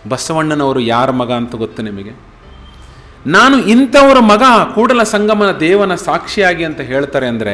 ಬಸವಣ್ಣನವರು ಯಾರ ಮಗ ಅಂತ ಗೊತ್ತು ನಿಮಗೆ ನಾನು ಇಂಥವರ ಮಗ ಕೂಡಲ ಸಂಗಮನ ದೇವನ ಸಾಕ್ಷಿಯಾಗಿ ಅಂತ ಹೇಳ್ತಾರೆ ಅಂದರೆ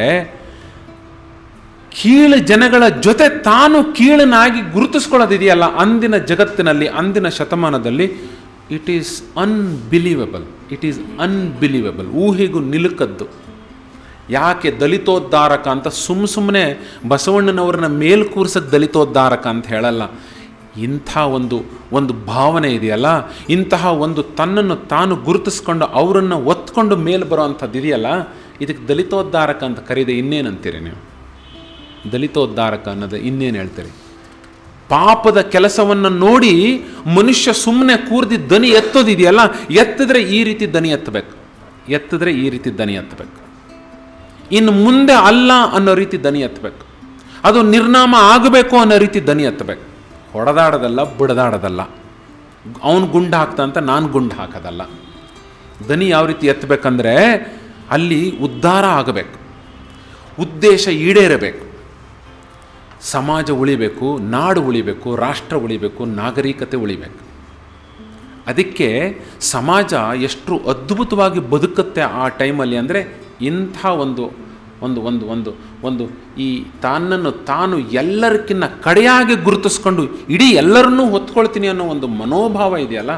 ಕೀಳು ಜನಗಳ ಜೊತೆ ತಾನು ಕೀಳನಾಗಿ ಗುರುತಿಸ್ಕೊಳ್ಳೋದಿದೆಯಲ್ಲ ಅಂದಿನ ಜಗತ್ತಿನಲ್ಲಿ ಅಂದಿನ ಶತಮಾನದಲ್ಲಿ it is unbelievable it is unbelievable ಊಹೆಗೂ ನಿಲುಕದ್ದು ಯಾಕೆ ದಲಿತೋದ್ಧಾರಕ ಅಂತ ಸುಮ್ಮ ಸುಮ್ಮನೆ ಬಸವಣ್ಣನವ್ರನ್ನ ಮೇಲ್ ಕೂರ್ಸಕ್ಕೆ ದಲಿತೋದ್ಧಾರಕ ಅಂತ ಹೇಳಲ್ಲ ಇಂಥ ಒಂದು ಒಂದು ಭಾವನೆ ಇದೆಯಲ್ಲ ಇಂತಹ ಒಂದು ತನ್ನನ್ನು ತಾನು ಗುರುತಿಸ್ಕೊಂಡು ಅವರನ್ನು ಒತ್ಕೊಂಡು ಮೇಲೆ ಬರೋ ಅಂಥದ್ದು ಇದೆಯಲ್ಲ ಇದಕ್ಕೆ ದಲಿತೋದ್ಧಾರಕ ಅಂತ ಕರೀದೆ ಇನ್ನೇನಂತೀರಿ ನೀವು ದಲಿತೋದ್ಧಾರಕ ಅನ್ನೋದು ಇನ್ನೇನು ಹೇಳ್ತೀರಿ ಪಾಪದ ಕೆಲಸವನ್ನು ನೋಡಿ ಮನುಷ್ಯ ಸುಮ್ಮನೆ ಕೂರ್ದಿ ದನಿ ಎತ್ತೋದಿದೆಯಲ್ಲ ಎತ್ತಿದ್ರೆ ಈ ರೀತಿ ದನಿ ಎತ್ತಬೇಕು ಎತ್ತಿದ್ರೆ ಈ ರೀತಿ ದನಿ ಎತ್ತಬೇಕು ಇನ್ನು ಮುಂದೆ ಅಲ್ಲ ಅನ್ನೋ ರೀತಿ ದನಿ ಎತ್ತಬೇಕು ಅದು ನಿರ್ನಾಮ ಆಗಬೇಕು ಅನ್ನೋ ರೀತಿ ದನಿ ಎತ್ತಬೇಕು ಹೊಡೆದಾಡೋದಲ್ಲ ಬುಡದಾಡೋದಲ್ಲ ಅವನು ಗುಂಡು ಹಾಕ್ತಾ ಅಂತ ನಾನು ಗುಂಡು ಹಾಕೋದಲ್ಲ ದನಿ ಯಾವ ರೀತಿ ಎತ್ತಬೇಕಂದ್ರೆ ಅಲ್ಲಿ ಉದ್ಧಾರ ಆಗಬೇಕು ಉದ್ದೇಶ ಈಡೇರಬೇಕು ಸಮಾಜ ಉಳಿಬೇಕು ನಾಡು ಉಳಿಬೇಕು ರಾಷ್ಟ್ರ ಉಳಿಬೇಕು ನಾಗರಿಕತೆ ಉಳಿಬೇಕು ಅದಕ್ಕೆ ಸಮಾಜ ಎಷ್ಟು ಅದ್ಭುತವಾಗಿ ಬದುಕುತ್ತೆ ಆ ಟೈಮಲ್ಲಿ ಅಂದರೆ ಇಂಥ ಒಂದು ಒಂದು ಒಂದು ಒಂದು ಒಂದು ಈ ತಾನನ್ನು ತಾನು ಎಲ್ಲರಕ್ಕಿಂತ ಕಡೆಯಾಗಿ ಗುರುತಿಸ್ಕೊಂಡು ಇಡೀ ಎಲ್ಲರನ್ನೂ ಹೊತ್ಕೊಳ್ತೀನಿ ಅನ್ನೋ ಒಂದು ಮನೋಭಾವ ಇದೆಯಲ್ಲ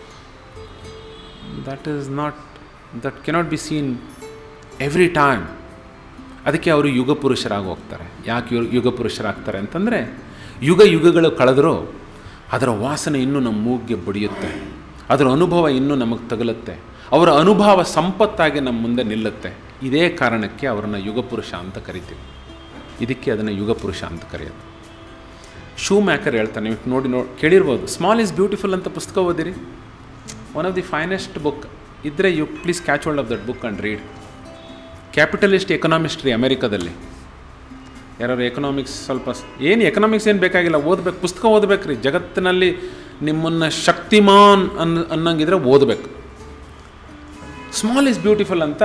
that is not that cannot be seen every time ಅದಕ್ಕೆ ಅವರು ಯುಗ ಪುರುಷರಾಗಿ ಹೋಗ್ತಾರೆ ಯಾಕೆ ಯು ಯುಗ ಪುರುಷರಾಗ್ತಾರೆ ಅಂತಂದರೆ ಯುಗ ಯುಗಗಳು ಕಳೆದರೂ ಅದರ ವಾಸನೆ ಇನ್ನೂ ನಮ್ಮ ಮೂಗಿಗೆ ಬಡಿಯುತ್ತೆ ಅದರ ಅನುಭವ ಇನ್ನೂ ನಮಗೆ ತಗಲುತ್ತೆ ಅವರ ಅನುಭವ ಸಂಪತ್ತಾಗಿ ನಮ್ಮ ಮುಂದೆ ನಿಲ್ಲುತ್ತೆ ಇದೇ ಕಾರಣಕ್ಕೆ ಅವರನ್ನು ಯುಗ ಪುರುಷ ಅಂತ ಕರಿತೀವಿ ಇದಕ್ಕೆ ಅದನ್ನು ಯುಗ ಪುರುಷ ಅಂತ ಕರೆಯೋದು ಶೂ ಮ್ಯಾಕರ್ ಹೇಳ್ತಾನೆ ನೀವು ನೋಡಿ ನೋಡಿ ಕೇಳಿರ್ಬೋದು ಸ್ಮಾಲ್ ಈಸ್ ಬ್ಯೂಟಿಫುಲ್ ಅಂತ ಪುಸ್ತಕ ಓದಿರಿ one of the finest book ಇದ್ದರೆ you please catch hold of that book and read capitalist economist ರೀ ಅಮೆರಿಕದಲ್ಲಿ ಯಾರು ಎಕನಾಮಿಕ್ಸ್ ಸ್ವಲ್ಪ ಏನು ಎಕನಾಮಿಕ್ಸ್ ಏನು ಬೇಕಾಗಿಲ್ಲ ಓದಬೇಕು ಪುಸ್ತಕ ಓದಬೇಕು ರೀ ಜಗತ್ತಿನಲ್ಲಿ ನಿಮ್ಮನ್ನು ಶಕ್ತಿಮಾನ್ ಅನ್ ಅನ್ನಂಗಿದ್ರೆ ಓದಬೇಕು ಸ್ಮಾಲ್ ಈಸ್ ಬ್ಯೂಟಿಫುಲ್ ಅಂತ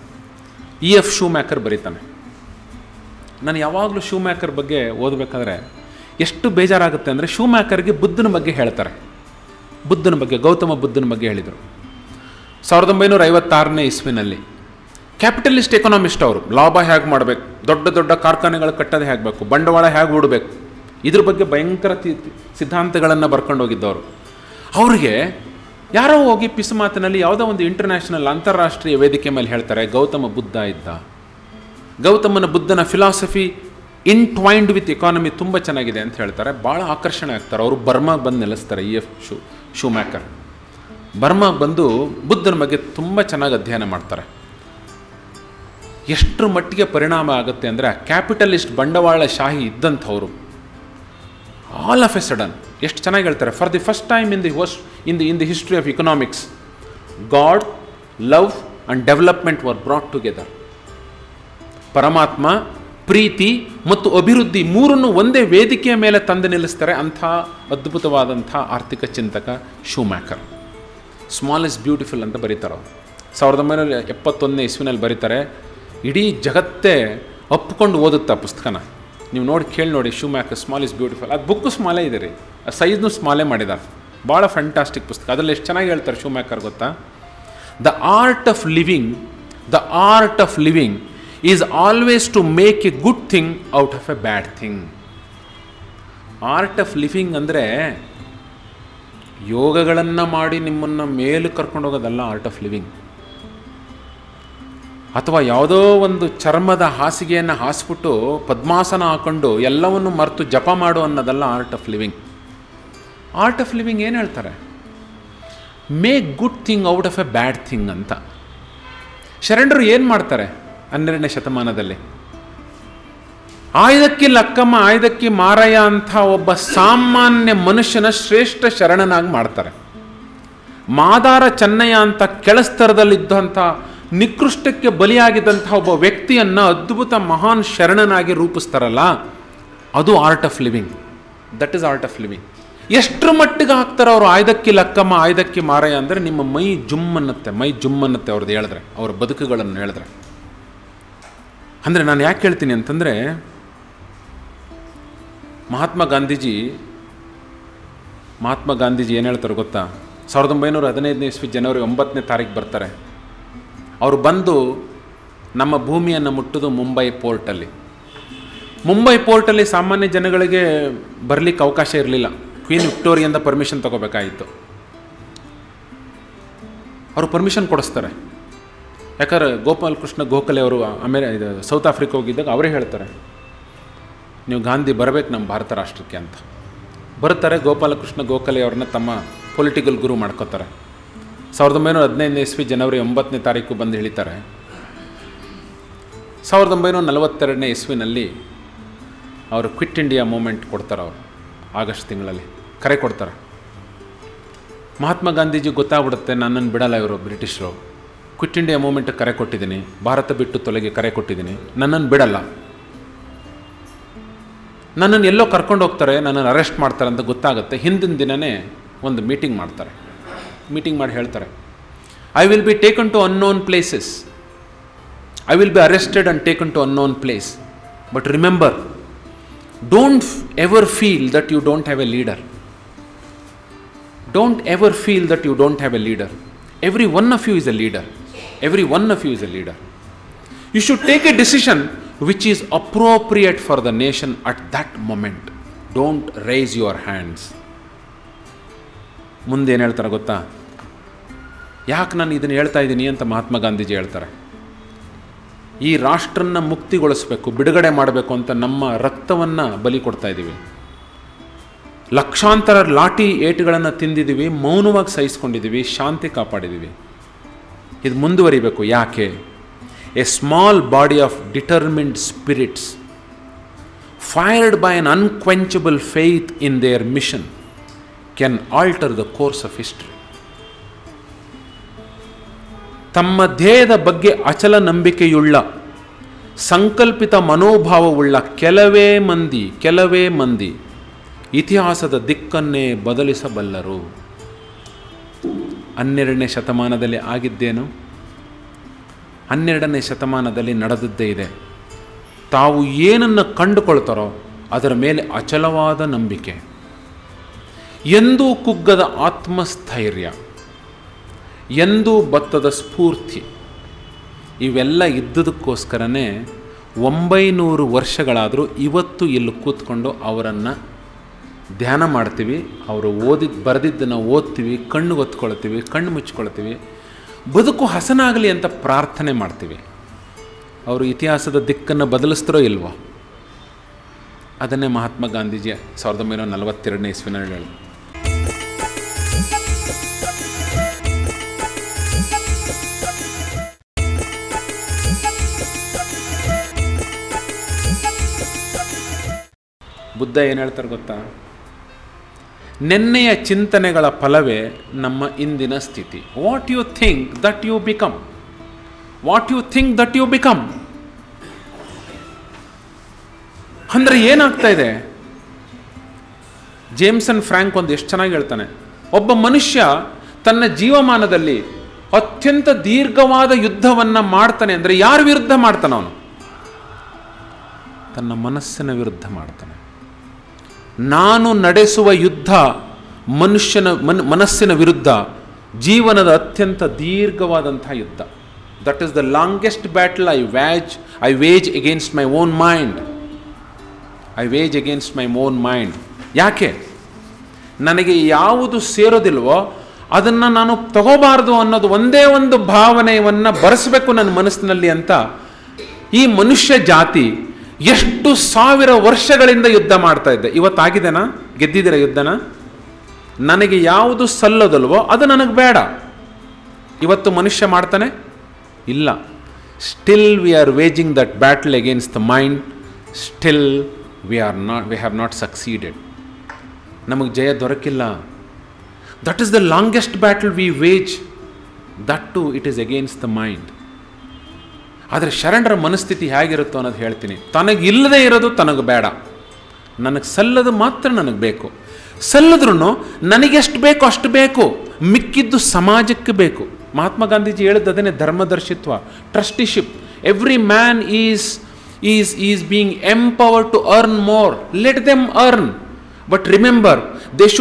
ಇ ಎಫ್ ಶೂ ಮ್ಯಾಕರ್ ಬರೀತಾನೆ ನಾನು ಯಾವಾಗಲೂ ಶೂ ಮ್ಯಾಕರ್ ಬಗ್ಗೆ ಓದಬೇಕಾದ್ರೆ ಎಷ್ಟು ಬೇಜಾರಾಗುತ್ತೆ ಅಂದರೆ ಶೂ ಮ್ಯಾಕರ್ಗೆ ಬುದ್ಧನ ಬಗ್ಗೆ ಹೇಳ್ತಾರೆ ಬುದ್ಧನ ಬಗ್ಗೆ ಗೌತಮ ಬುದ್ಧನ ಬಗ್ಗೆ ಹೇಳಿದರು ಸಾವಿರದ ಒಂಬೈನೂರ ಐವತ್ತಾರನೇ ಇಸ್ವಿನಲ್ಲಿ ಕ್ಯಾಪಿಟಲಿಸ್ಟ್ ಎಕನಾಮಿಸ್ಟ್ ಅವರು ಲಾಭ ಹೇಗೆ ಮಾಡಬೇಕು ದೊಡ್ಡ ದೊಡ್ಡ ಕಾರ್ಖಾನೆಗಳು ಕಟ್ಟೋದು ಹೇಗಬೇಕು ಬಂಡವಾಳ ಹೇಗೆ ಹೂಡಬೇಕು ಇದ್ರ ಬಗ್ಗೆ ಭಯಂಕರ ತಿ ಸಿದ್ಧಾಂತಗಳನ್ನು ಬರ್ಕೊಂಡು ಹೋಗಿದ್ದವರು ಅವ್ರಿಗೆ ಯಾರೋ ಹೋಗಿ ಪಿಸು ಮಾತಿನಲ್ಲಿ ಯಾವುದೋ ಒಂದು ಇಂಟರ್ನ್ಯಾಷನಲ್ ಅಂತಾರಾಷ್ಟ್ರೀಯ ವೇದಿಕೆ ಮೇಲೆ ಹೇಳ್ತಾರೆ ಗೌತಮ ಬುದ್ಧ ಇದ್ದ ಗೌತಮನ ಬುದ್ಧನ ಫಿಲಾಸಫಿ ಇನ್ಟ್ವೈಂಡ್ ವಿತ್ ಎಕಾನಮಿ ತುಂಬ ಚೆನ್ನಾಗಿದೆ ಅಂತ ಹೇಳ್ತಾರೆ ಭಾಳ ಆಕರ್ಷಣೆ ಆಗ್ತಾರೆ ಅವರು ಬರ್ಮಾಗೆ ಬಂದು ನೆಲೆಸ್ತಾರೆ E F schu Schumacher ಬರ್ಮಾಗೆ ಬಂದು ಬುದ್ಧನ ಬಗ್ಗೆ ತುಂಬ ಚೆನ್ನಾಗಿ ಅಧ್ಯಯನ ಮಾಡ್ತಾರೆ ಎಷ್ಟರ ಮಟ್ಟಿಗೆ ಪರಿಣಾಮ ಆಗುತ್ತೆ ಅಂದರೆ ಕ್ಯಾಪಿಟಲಿಸ್ಟ್ ಬಂಡವಾಳ ಶಾಹಿ ಇದ್ದಂಥವ್ರು ಆಲ್ ಆಫ್ ಎ ಸಡನ್ ಎಷ್ಟು ಚೆನ್ನಾಗಿ ಹೇಳ್ತಾರೆ for the first time in the host in the in the history of economics god love and development were brought together ಪರಮಾತ್ಮ ಪ್ರೀತಿ ಮತ್ತು ಅಭಿವೃದ್ಧಿ ಮೂರನ್ನು ಒಂದೇ ವೇದಿಕೆಯ ಮೇಲೆ ತಂದು ನಿಲ್ಲಿಸ್ತಾರೆ ಅಂಥ ಅದ್ಭುತವಾದಂಥ ಆರ್ಥಿಕ ಚಿಂತಕ Schumacher small is beautiful ಅಂತ ಬರೀತಾರೆ ಅವರು ಸಾವಿರದ ಒಂಬೈನೂರ ಎಪ್ಪತ್ತೊಂದನೇ ಇಸ್ವಿನಲ್ಲಿ ಬರೀತಾರೆ ಇಡೀ ಜಗತ್ತೇ ಒಪ್ಕೊಂಡು ಓದುತ್ತೆ ಆ ಪುಸ್ತಕನ ನೀವು ನೋಡಿ ಕೇಳಿ ನೋಡಿ Schumacher small is beautiful ಅದು ಬುಕ್ಕು ಸ್ಮಾಲೇ ಇದೆ ರೀ ಆ ಸೈಜ್ನು ಸ್ಮಾಲೇ ಮಾಡಿದ್ದಾರೆ ಭಾಳ ಫ್ಯಾಂಟಾಸ್ಟಿಕ್ ಪುಸ್ತಕ ಅದರಲ್ಲಿ ಎಷ್ಟು ಚೆನ್ನಾಗಿ ಹೇಳ್ತಾರೆ ಶೂ ಮ್ಯಾಕರ್ ಗೊತ್ತಾ the art of living the art of living is always to make a good thing out of a bad thing art of living ಅಂದರೆ ಯೋಗಗಳನ್ನು ಮಾಡಿ ನಿಮ್ಮನ್ನು ಮೇಲು ಕರ್ಕೊಂಡು ಹೋಗೋದಲ್ಲ ಆರ್ಟ್ ಆಫ್ ಲಿವಿಂಗ್ ಅಥವಾ ಯಾವುದೋ ಒಂದು ಚರ್ಮದ ಹಾಸಿಗೆಯನ್ನು ಹಾಸ್ಬಿಟ್ಟು ಪದ್ಮಾಸನ ಹಾಕೊಂಡು ಎಲ್ಲವನ್ನು ಮರೆತು ಜಪ ಮಾಡು ಅನ್ನೋದಲ್ಲ art of living art of living ಏನು ಹೇಳ್ತಾರೆ make good thing out of a bad thing ಅಂತ ಶರಣರು ಏನು ಮಾಡ್ತಾರೆ ಹನ್ನೆರಡನೇ ಶತಮಾನದಲ್ಲಿ ಆಯ್ದಕ್ಕಿ ಲಕ್ಕಮ್ಮ ಆಯ್ದಕ್ಕಿ ಮಾರಯ್ಯ ಅಂತ ಒಬ್ಬ ಸಾಮಾನ್ಯ ಮನುಷ್ಯನ ಶ್ರೇಷ್ಠ ಶರಣನಾಗಿ ಮಾಡ್ತಾರೆ ಮಾದಾರ ಚೆನ್ನಯ್ಯ ಅಂತ ಕೆಳಸ್ತರದಲ್ಲಿದ್ದಂಥ ನಿಕೃಷ್ಟಕ್ಕೆ ಬಲಿಯಾಗಿದ್ದಂಥ ಒಬ್ಬ ವ್ಯಕ್ತಿಯನ್ನು ಅದ್ಭುತ ಮಹಾನ್ ಶರಣನಾಗಿ ರೂಪಿಸ್ತಾರಲ್ಲ ಅದು art of living that is art of living ಎಷ್ಟರ ಮಟ್ಟಿಗೆ ಹಾಕ್ತಾರೆ ಅವರು ಆಯ್ದಕ್ಕಿ ಲಕ್ಕಮ್ಮ ಆಯ್ದಕ್ಕಿ ಮಾರಯ್ಯ ಅಂದರೆ ನಿಮ್ಮ ಮೈ ಜುಮ್ ಅನ್ನತ್ತೆ ಮೈ ಜುಮ್ ಅನ್ನತ್ತೆ ಅವ್ರದ್ದು ಹೇಳಿದ್ರೆ ಅವ್ರ ಬದುಕುಗಳನ್ನು ಹೇಳಿದ್ರೆ ಅಂದರೆ ನಾನು ಯಾಕೆ ಹೇಳ್ತೀನಿ ಅಂತಂದರೆ ಮಹಾತ್ಮ ಗಾಂಧೀಜಿ ಮಹಾತ್ಮ ಗಾಂಧೀಜಿ ಏನು ಹೇಳ್ತಾರೆ ಗೊತ್ತಾ ಸಾವಿರದ ಒಂಬೈನೂರ ಹದಿನೈದನೇ ಇಸ್ವಿ ಜನವರಿ ಒಂಬತ್ತನೇ ತಾರೀಕು ಬರ್ತಾರೆ ಅವರು ಬಂದು ನಮ್ಮ ಭೂಮಿಯನ್ನು ಮುಟ್ಟೋದು ಮುಂಬೈ ಪೋರ್ಟಲ್ಲಿ ಮುಂಬೈ ಪೋರ್ಟಲ್ಲಿ ಸಾಮಾನ್ಯ ಜನಗಳಿಗೆ ಬರಲಿಕ್ಕೆ ಅವಕಾಶ ಇರಲಿಲ್ಲ ಕ್ವೀನ್ ವಿಕ್ಟೋರಿಯಿಂದ ಪರ್ಮಿಷನ್ ತಗೋಬೇಕಾಯಿತು ಅವರು ಪರ್ಮಿಷನ್ ಕೊಡಿಸ್ತಾರೆ ಯಾಕಂದ್ರೆ ಗೋಪಾಲ್ ಕೃಷ್ಣ ಗೋಖಲೆ ಅವರು ಅಮೇರಿ ಇದು ಸೌತ್ ಆಫ್ರಿಕಾ ಹೋಗಿದ್ದಾಗ ಅವರೇ ಹೇಳ್ತಾರೆ ನೀವು ಗಾಂಧಿ ಬರಬೇಕು ನಮ್ಮ ಭಾರತ ರಾಷ್ಟ್ರಕ್ಕೆ ಅಂತ ಬರ್ತಾರೆ ಗೋಪಾಲಕೃಷ್ಣ ಗೋಖಲೆ ಅವ್ರನ್ನ ತಮ್ಮ ಪೊಲಿಟಿಕಲ್ ಗುರು ಮಾಡ್ಕೋತಾರೆ ಸಾವಿರದ ಒಂಬೈನೂರ ಹದಿನೈದನೇ ಇಸ್ವಿ ಜನವರಿ ಒಂಬತ್ತನೇ ತಾರೀಕು ಬಂದು ಹೇಳಿತಾರೆ ಸಾವಿರದ ಒಂಬೈನೂರ ನಲವತ್ತೆರಡನೇ ಇಸ್ವಿನಲ್ಲಿ ಅವರು ಕ್ವಿಟ್ ಇಂಡಿಯಾ ಮೂಮೆಂಟ್ ಕೊಡ್ತಾರೆ ಅವರು ಆಗಸ್ಟ್ ತಿಂಗಳಲ್ಲಿ ಕರೆ ಕೊಡ್ತಾರೆ ಮಹಾತ್ಮ ಗಾಂಧೀಜಿ ಗೊತ್ತಾಗ್ಬಿಡುತ್ತೆ ನನ್ನನ್ನು ಬಿಡಲ್ಲ ಇವರು ಬ್ರಿಟಿಷರು ಕ್ವಿಟ್ ಇಂಡಿಯಾ ಮೂಮೆಂಟ್ ಕರೆ ಕೊಟ್ಟಿದ್ದೀನಿ ಭಾರತ ಬಿಟ್ಟು ತೊಲಗಿ ಕರೆ ಕೊಟ್ಟಿದ್ದೀನಿ ನನ್ನನ್ನು ಬಿಡಲ್ಲ ನನ್ನನ್ನು ಎಲ್ಲೋ ಕರ್ಕೊಂಡು ಹೋಗ್ತಾರೆ ನನ್ನನ್ನು ಅರೆಸ್ಟ್ ಮಾಡ್ತಾರೆ ಅಂತ ಗೊತ್ತಾಗುತ್ತೆ ಹಿಂದಿನ ದಿನವೇ ಒಂದು ಮೀಟಿಂಗ್ ಮಾಡ್ತಾರೆ ಮೀಟಿಂಗ್ ಮಾಡಿ ಹೇಳ್ತಾರೆ I will be taken to unknown places I will be arrested and taken to unknown place but remember don't ever feel that you don't have a leader don't ever feel that you don't have a leader every one of you is a leader every one of you is a leader you should take a decision which is appropriate for the nation at that moment don't raise your hands ಮುಂದೆ ಏನು ಹೇಳ್ತಾರೆ ಗೊತ್ತಾ ಯಾಕೆ ನಾನು ಇದನ್ನು ಹೇಳ್ತಾ ಇದ್ದೀನಿ ಅಂತ ಮಹಾತ್ಮ ಗಾಂಧೀಜಿ ಹೇಳ್ತಾರೆ ಈ ರಾಷ್ಟ್ರನ್ನ ಮುಕ್ತಿಗೊಳಿಸಬೇಕು ಬಿಡುಗಡೆ ಮಾಡಬೇಕು ಅಂತ ನಮ್ಮ ರಕ್ತವನ್ನು ಬಲಿ ಕೊಡ್ತಾ ಇದ್ದೀವಿ ಲಕ್ಷಾಂತರ ಲಾಠಿ ಏಟುಗಳನ್ನು ತಿಂದಿದ್ದೀವಿ ಮೌನವಾಗಿ ಸಹಿಸ್ಕೊಂಡಿದ್ದೀವಿ ಶಾಂತಿ ಕಾಪಾಡಿದ್ದೀವಿ ಇದು ಮುಂದುವರಿಬೇಕು ಯಾಕೆ a small body of determined spirits fired by an unquenchable faith in their mission can alter the course of history ತಮ್ಮ ಧ್ಯೇಯದ ಬಗ್ಗೆ ಅಚಲ ನಂಬಿಕೆಯುಳ್ಳ ಸಂಕಲ್ಪಿತ ಮನೋಭಾವವುಳ್ಳ ಕೆಲವೇ ಮಂದಿ ಕೆಲವೇ ಮಂದಿ ಇತಿಹಾಸದ ದಿಕ್ಕನ್ನೇ ಬದಲಿಸಬಲ್ಲರು ಹನ್ನೆರಡನೇ ಶತಮಾನದಲ್ಲಿ ಆಗಿದ್ದೇನು ಹನ್ನೆರಡನೇ ಶತಮಾನದಲ್ಲಿ ನಡೆದದ್ದೇ ಇದೆ ತಾವು ಏನನ್ನು ಕಂಡುಕೊಳ್ತಾರೋ ಅದರ ಮೇಲೆ ಅಚಲವಾದ ನಂಬಿಕೆ ಎಂದೂ ಕುಗ್ಗದ ಆತ್ಮಸ್ಥೈರ್ಯ ಎಂದೂ ಬತ್ತದ ಸ್ಫೂರ್ತಿ ಇವೆಲ್ಲ ಇದ್ದುದಕ್ಕೋಸ್ಕರನೇ ಒಂಬೈನೂರು ವರ್ಷಗಳಾದರೂ ಇವತ್ತು ಇಲ್ಲಿ ಕೂತ್ಕೊಂಡು ಅವರನ್ನು ಧ್ಯಾನ ಮಾಡ್ತೀವಿ ಅವರು ಓದಿದ್ದು ಬರೆದಿದ್ದನ್ನು ಓದ್ತೀವಿ ಕಣ್ಣು ಒತ್ಕೊಳ್ತೀವಿ ಕಣ್ಣು ಮುಚ್ಕೊಳ್ತೀವಿ ಬದುಕು ಹಸನಾಗಲಿ ಅಂತ ಪ್ರಾರ್ಥನೆ ಮಾಡ್ತೀವಿ ಅವರು ಇತಿಹಾಸದ ದಿಕ್ಕನ್ನು ಬದಲಿಸ್ತಾರೋ ಇಲ್ವೋ ಅದನ್ನೇ ಮಹಾತ್ಮ ಗಾಂಧೀಜಿ ಸಾವಿರದ ಒಂಬೈನೂರ ನಲವತ್ತೆರಡನೇ ಇಸ್ವಿನಲ್ಲಿ ಹೇಳಿ ಬುದ್ಧ ಏನು ಹೇಳ್ತಾರೆ ಗೊತ್ತಾ ನೆನ್ನೆಯ ಚಿಂತನೆಗಳ ಫಲವೇ ನಮ್ಮ ಇಂದಿನ ಸ್ಥಿತಿ what you think that you become what you think that you become ಅಂದರೆ ಏನಾಗ್ತಾ ಇದೆ ಜೇಮ್ಸನ್ ಫ್ರ್ಯಾಂಕ್ ಒಂದು ಎಷ್ಟು ಚೆನ್ನಾಗಿ ಹೇಳ್ತಾನೆ ಒಬ್ಬ ಮನುಷ್ಯ ತನ್ನ ಜೀವಮಾನದಲ್ಲಿ ಅತ್ಯಂತ ದೀರ್ಘವಾದ ಯುದ್ಧವನ್ನು ಮಾಡ್ತಾನೆ ಅಂದರೆ ಯಾರ ವಿರುದ್ಧ ಮಾಡ್ತಾನೆ ಅವನು ತನ್ನ ಮನಸ್ಸಿನ ವಿರುದ್ಧ ಮಾಡ್ತಾನೆ ನಾನು ನಡೆಸುವ ಯುದ್ಧ ಮನುಷ್ಯನ ಮನ್ ಮನಸ್ಸಿನ ವಿರುದ್ಧ ಜೀವನದ ಅತ್ಯಂತ ದೀರ್ಘವಾದಂಥ ಯುದ್ಧ that is the longest battle I wage I wage against my own mind I wage against my own mind ಯಾಕೆ ನನಗೆ ಯಾವುದು ಸೇರೋದಿಲ್ವೋ ಅದನ್ನು ನಾನು ತಗೋಬಾರ್ದು ಅನ್ನೋದು ಒಂದೇ ಒಂದು ಭಾವನೆಯನ್ನು ಬರೆಸಬೇಕು ನನ್ನ ಮನಸ್ಸಿನಲ್ಲಿ ಅಂತ ಈ ಮನುಷ್ಯ ಜಾತಿ ಎಷ್ಟು ಸಾವಿರ ವರ್ಷಗಳಿಂದ ಯುದ್ಧ ಮಾಡ್ತಾ ಇದ್ದೆ ಇವತ್ತಾಗಿದೆನಾ ಗೆದ್ದಿದ್ದೀರ ಯುದ್ಧನ ನನಗೆ ಯಾವುದು ಸಲ್ಲೋದಲ್ವೋ ಅದು ನನಗೆ ಬೇಡ ಇವತ್ತು ಮನುಷ್ಯ ಮಾಡ್ತಾನೆ ಇಲ್ಲ still we are waging that battle against the mind still we are not we have not succeeded ನಮಗೆ ಜಯ ದೊರಕಿಲ್ಲ that is the longest battle we wage that to it is against the mind ಆದರೆ ಶರಣರ ಮನಸ್ಥಿತಿ ಹೇಗಿರುತ್ತೋ ಅನ್ನೋದು ಹೇಳ್ತೀನಿ ತನಗೆ ಇಲ್ಲದೆ ಇರೋದು ತನಗೆ ಬೇಡ ನನಗೆ ಸಲ್ಲದು ಮಾತ್ರ ನನಗೆ ಬೇಕು ಸಲ್ಲದ್ರೂ ನನಗೆಷ್ಟು ಬೇಕೋ ಅಷ್ಟು ಬೇಕು ಮಿಕ್ಕಿದ್ದು ಸಮಾಜಕ್ಕೆ ಬೇಕು ಮಹಾತ್ಮ ಗಾಂಧೀಜಿ ಹೇಳಿದ್ದು ಅದನ್ನೇ ಧರ್ಮದರ್ಶಿತ್ವ trusteeship every man is is is being empower to earn more let them earn but remember they should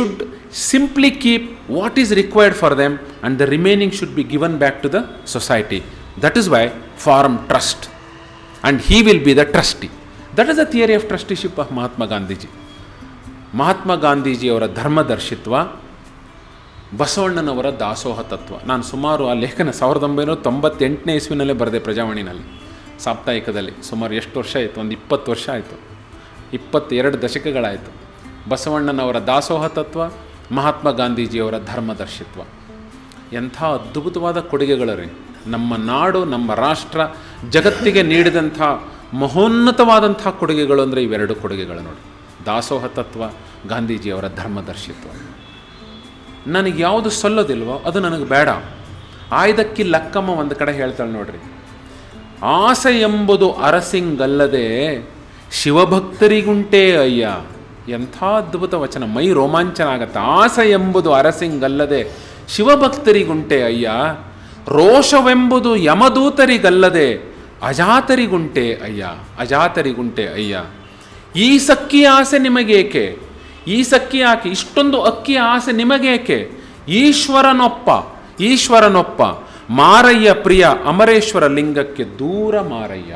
simply keep what is required for them and the remaining should be given back to the society. That is why form trust and he will be the trustee. That is the theory of trusteeship of Mahatma Gandhiji. Mahatma ಗಾಂಧೀಜಿಯವರ ಧರ್ಮದರ್ಶಿತ್ವ ಬಸವಣ್ಣನವರ ದಾಸೋಹ ತತ್ವ ನಾನು ಸುಮಾರು ಆ ಲೇಖನ ಸಾವಿರದ ಒಂಬೈನೂರ ತೊಂಬತ್ತೆಂಟನೇ ಇಸ್ವಿನಲ್ಲೇ ಬರೆದೆ ಪ್ರಜಾವಾಣಿನಲ್ಲಿ ಸಾಪ್ತಾಹಿಕದಲ್ಲಿ ಸುಮಾರು ಎಷ್ಟು ವರ್ಷ ಆಯಿತು ಒಂದು ಇಪ್ಪತ್ತು ವರ್ಷ ಆಯಿತು ಇಪ್ಪತ್ತೆರಡು ದಶಕಗಳಾಯಿತು ಬಸವಣ್ಣನವರ ದಾಸೋಹ ತತ್ವ ಮಹಾತ್ಮ ಗಾಂಧೀಜಿಯವರ ಧರ್ಮದರ್ಶಿತ್ವ ಎಂಥ ಅದ್ಭುತವಾದ ಕೊಡುಗೆಗಳು ರೀ ನಮ್ಮ ನಾಡು ನಮ್ಮ ರಾಷ್ಟ್ರ ಜಗತ್ತಿಗೆ ನೀಡಿದಂಥ ಮಹೋನ್ನತವಾದಂಥ ಕೊಡುಗೆಗಳು ಅಂದರೆ ಇವೆರಡು ಕೊಡುಗೆಗಳು ನೋಡಿ ದಾಸೋಹ ತತ್ವ ಗಾಂಧೀಜಿಯವರ ಧರ್ಮದರ್ಶಿತ್ವ ನನಗೆ ಯಾವುದು ಸಲ್ಲೋದಿಲ್ವೋ ಅದು ನನಗೆ ಬೇಡ ಆಯ್ದಕ್ಕಿ ಲಕ್ಕಮ್ಮ ಒಂದು ಕಡೆ ಹೇಳ್ತಾಳೆ ನೋಡ್ರಿ ಆಸೆ ಎಂಬುದು ಅರಸಿಂಗಲ್ಲದೆ ಶಿವಭಕ್ತರಿಗುಂಟೇ ಅಯ್ಯ ಎಂಥ ಅದ್ಭುತ ವಚನ ಮೈ ರೋಮಾಂಚನ ಆಗತ್ತೆ ಆಸೆ ಎಂಬುದು ಅರಸಿಂಗಲ್ಲದೆ ಶಿವಭಕ್ತರಿಗುಂಟೆ ಅಯ್ಯ ರೋಷವೆಂಬುದು ಯಮದೂತರಿಗಲ್ಲದೆ ಅಜಾತರಿಗುಂಟೆ ಅಯ್ಯ ಅಜಾತರಿಗುಂಟೆ ಅಯ್ಯ ಈ ಸಕ್ಕಿ ಆಸೆ ನಿಮಗೇಕೆ ಈ ಸಕ್ಕಿ ಆಕೆ ಇಷ್ಟೊಂದು ಅಕ್ಕಿಯ ಆಸೆ ನಿಮಗೇಕೆ ಈಶ್ವರನೊಪ್ಪ ಈಶ್ವರನೊಪ್ಪ ಮಾರಯ್ಯ ಪ್ರಿಯ ಅಮರೇಶ್ವರ ಲಿಂಗಕ್ಕೆ ದೂರ ಮಾರಯ್ಯ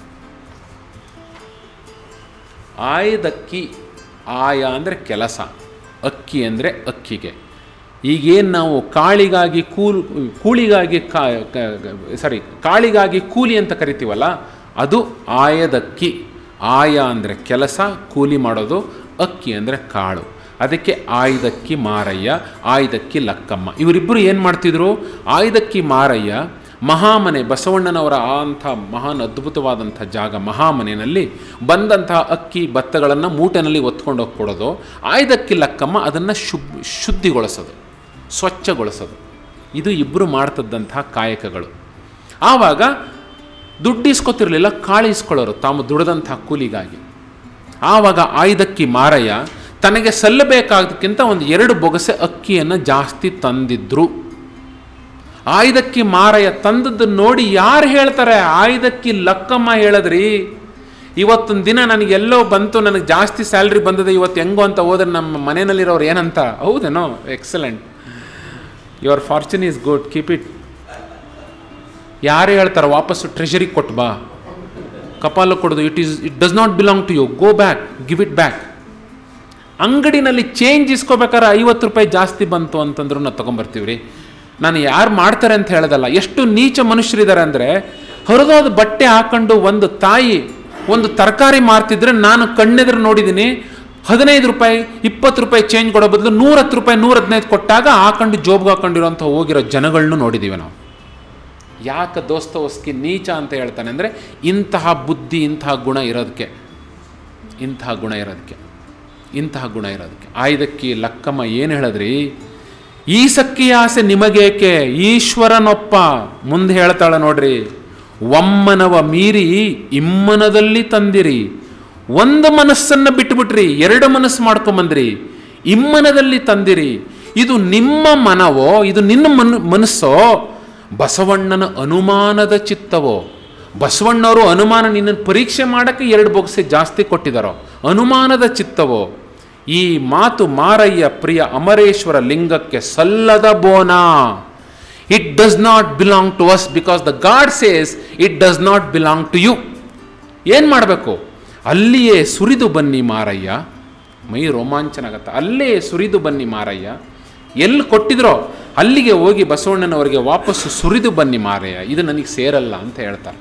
ಆಯ್ದಕ್ಕಿ ಆಯ ಅಂದರೆ ಕೆಲಸ ಅಕ್ಕಿ ಅಂದರೆ ಅಕ್ಕಿಗೆ ಈಗೇನು ನಾವು ಕಾಳಿಗಾಗಿ ಕೂಲ್ ಕೂಳಿಗಾಗಿ ಕಾ ಸಾರಿ ಕಾಳಿಗಾಗಿ ಕೂಲಿ ಅಂತ ಕರಿತೀವಲ್ಲ ಅದು ಆಯದಕ್ಕಿ ಆಯ ಅಂದರೆ ಕೆಲಸ ಕೂಲಿ ಮಾಡೋದು ಅಕ್ಕಿ ಅಂದರೆ ಕಾಳು ಅದಕ್ಕೆ ಆಯ್ದಕ್ಕಿ ಮಾರಯ್ಯ ಆಯ್ದಕ್ಕಿ ಲಕ್ಕಮ್ಮ ಇವರಿಬ್ಬರು ಏನು ಮಾಡ್ತಿದ್ರು ಆಯ್ದಕ್ಕಿ ಮಾರಯ್ಯ ಮಹಾಮನೆ ಬಸವಣ್ಣನವರ ಆ ಅಂಥ ಮಹಾನ್ ಅದ್ಭುತವಾದಂಥ ಜಾಗ ಮಹಾಮನೆಯಲ್ಲಿ ಬಂದಂತಹ ಅಕ್ಕಿ ಭತ್ತಗಳನ್ನು ಮೂಟೆನಲ್ಲಿ ಹೊತ್ಕೊಂಡು ಹೋಗಿ ಕೊಡೋದು ಆಯ್ದಕ್ಕಿ ಲಕ್ಕಮ್ಮ ಅದನ್ನು ಶುಬ್ ಶುದ್ಧಿಗೊಳಿಸೋದು ಸ್ವಚ್ಛಗೊಳಿಸೋದು ಇದು ಇಬ್ಬರು ಮಾಡ್ತದ್ದಂತಹ ಕಾಯಕಗಳು ಆವಾಗ ದುಡ್ಡು ಇಸ್ಕೊತಿರ್ಲಿಲ್ಲ ಕಾಳು ಇಸ್ಕೊಳ್ಳೋರು ತಾವು ದುಡಿದಂಥ ಕೂಲಿಗಾಗಿ ಆವಾಗ ಆಯ್ದಕ್ಕಿ ಮಾರಯ್ಯ ತನಗೆ ಸಲ್ಲಬೇಕಾದಕ್ಕಿಂತ ಒಂದು ಎರಡು ಬೊಗಸೆ ಅಕ್ಕಿಯನ್ನು ಜಾಸ್ತಿ ತಂದಿದ್ರು ಆಯ್ದಕ್ಕಿ ಮಾರಯ್ಯ ತಂದದ್ದು ನೋಡಿ ಯಾರು ಹೇಳ್ತಾರೆ ಆಯ್ದಕ್ಕಿ ಲಕ್ಕಮ್ಮ ಹೇಳಿದ್ರಿ ಇವತ್ತೊಂದು ದಿನ ನನಗೆ ಎಲ್ಲೋ ಬಂತು ನನಗೆ ಜಾಸ್ತಿ ಸ್ಯಾಲ್ರಿ ಬಂದದೆ ಇವತ್ತು ಹೆಂಗೋ ಅಂತ ಹೋದ್ರೆ ನಮ್ಮ ಮನೆಯಲ್ಲಿರೋರು ಏನಂತ ಹೌದೇನೋ excellent your fortune is good keep it ಯಾರು ಹೇಳ್ತಾರೆ ವಾಪಸ್ಸು ಟ್ರೆಷರಿಗೆ ಕೊಟ್ಟು ಬಾ ಕಪಾಲ ಕೊಡೋದು it is it does not belong to you go back give it back ಅಂಗಡಿನಲ್ಲಿ ಚೇಂಜ್ ಇಸ್ಕೋಬೇಕಾದ್ರೆ ಐವತ್ತು ರೂಪಾಯಿ ಜಾಸ್ತಿ ಬಂತು ಅಂತಂದ್ರೂ ನಾವು ತೊಗೊಂಬರ್ತೀವಿ ರೀ ನಾನು ಯಾರು ಮಾಡ್ತಾರೆ ಅಂತ ಹೇಳೋದಲ್ಲ ಎಷ್ಟು ನೀಚ ಮನುಷ್ಯರಿದ್ದಾರೆ ಅಂದರೆ ಹೊರದೋದ ಬಟ್ಟೆ ಹಾಕೊಂಡು ಒಂದು ತಾಯಿ ಒಂದು ತರಕಾರಿ ಮಾರ್ತಿದ್ರೆ ನಾನು ಕಣ್ಣೆದುರು ನೋಡಿದ್ದೀನಿ ಹದಿನೈದು ರೂಪಾಯಿ ಇಪ್ಪತ್ತು ರೂಪಾಯಿ ಚೇಂಜ್ ಕೊಡೋ ಬದಲು ನೂರತ್ತು ರೂಪಾಯಿ ನೂರ ಹದಿನೈದು ಕೊಟ್ಟಾಗ ಹಾಕೊಂಡು ಜೋಬ್ಗೆ ಹಾಕೊಂಡಿರೋಂಥ ಹೋಗಿರೋ ಜನಗಳನ್ನೂ ನೋಡಿದ್ದೀವಿ ನಾವು ಯಾಕೆ ದೋಸ್ತ ಹೊಸ್ಕಿ ನೀಚ ಅಂತ ಹೇಳ್ತಾನೆ ಅಂದರೆ ಇಂತಹ ಬುದ್ಧಿ ಇಂತಹ ಗುಣ ಇರೋದಕ್ಕೆ ಇಂತಹ ಗುಣ ಇರೋದಕ್ಕೆ ಇಂತಹ ಗುಣ ಇರೋದಕ್ಕೆ ಆಯ್ದಕ್ಕಿ ಲಕ್ಕಮ್ಮ ಏನು ಹೇಳಿದ್ರಿ ಈ ಸಕ್ಕಿ ಆಸೆ ನಿಮಗೇಕೆ ಈಶ್ವರನೊಪ್ಪ ಮುಂದೆ ಹೇಳ್ತಾಳೆ ನೋಡ್ರಿ ಒಮ್ಮನವ ಮೀರಿ ಇಮ್ಮನದಲ್ಲಿ ತಂದಿರಿ ಒಂದು ಮನಸ್ಸನ್ನು ಬಿಟ್ಬಿಟ್ರಿ ಎರಡು ಮನಸ್ಸು ಮಾಡ್ಕೊಂಬಂದ್ರಿ ಇಮ್ಮನದಲ್ಲಿ ತಂದಿರಿ ಇದು ನಿಮ್ಮ ಮನವೋ ಇದು ನಿನ್ನ ಮನ್ ಮನಸ್ಸೋ ಬಸವಣ್ಣನ ಅನುಮಾನದ ಚಿತ್ತವೋ ಬಸವಣ್ಣವರು ಅನುಮಾನ ನಿನ್ನನ್ನು ಪರೀಕ್ಷೆ ಮಾಡೋಕ್ಕೆ ಎರಡು ಬೊಗಸೆ ಜಾಸ್ತಿ ಕೊಟ್ಟಿದ್ದಾರೋ ಅನುಮಾನದ ಚಿತ್ತವೋ ಈ ಮಾತು ಮಾರಯ್ಯ ಪ್ರಿಯ ಅಮರೇಶ್ವರ ಲಿಂಗಕ್ಕೆ ಸಲ್ಲದ ಬೋನ it does not belong to us because the god says it does not belong to you ಏನು ಮಾಡಬೇಕು ಅಲ್ಲಿಯೇ ಸುರಿದು ಬನ್ನಿ ಮಾರಯ್ಯ ಮೈ ರೋಮಾಂಚನ ಆಗತ್ತೆ ಅಲ್ಲೇ ಸುರಿದು ಬನ್ನಿ ಮಾರಯ್ಯ ಎಲ್ಲಿ ಕೊಟ್ಟಿದ್ರೋ ಅಲ್ಲಿಗೆ ಹೋಗಿ ಬಸವಣ್ಣನವರಿಗೆ ವಾಪಸ್ಸು ಸುರಿದು ಬನ್ನಿ ಮಾರಯ್ಯ ಇದು ನನಗೆ ಸೇರಲ್ಲ ಅಂತ ಹೇಳ್ತಾರೆ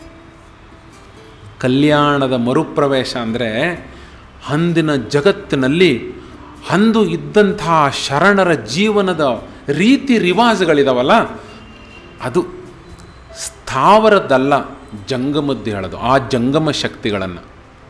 ಕಲ್ಯಾಣದ ಮರುಪ್ರವೇಶ ಅಂದರೆ ಅಂದಿನ ಜಗತ್ತಿನಲ್ಲಿ ಅಂದು ಇದ್ದಂತಹ ಶರಣರ ಜೀವನದ ರೀತಿ ರಿವಾಜುಗಳಿದಾವಲ್ಲ ಅದು ಸ್ಥಾವರದಲ್ಲ ಜಂಗಮದ್ದು ಹೇಳೋದು ಆ ಜಂಗಮ ಶಕ್ತಿಗಳನ್ನು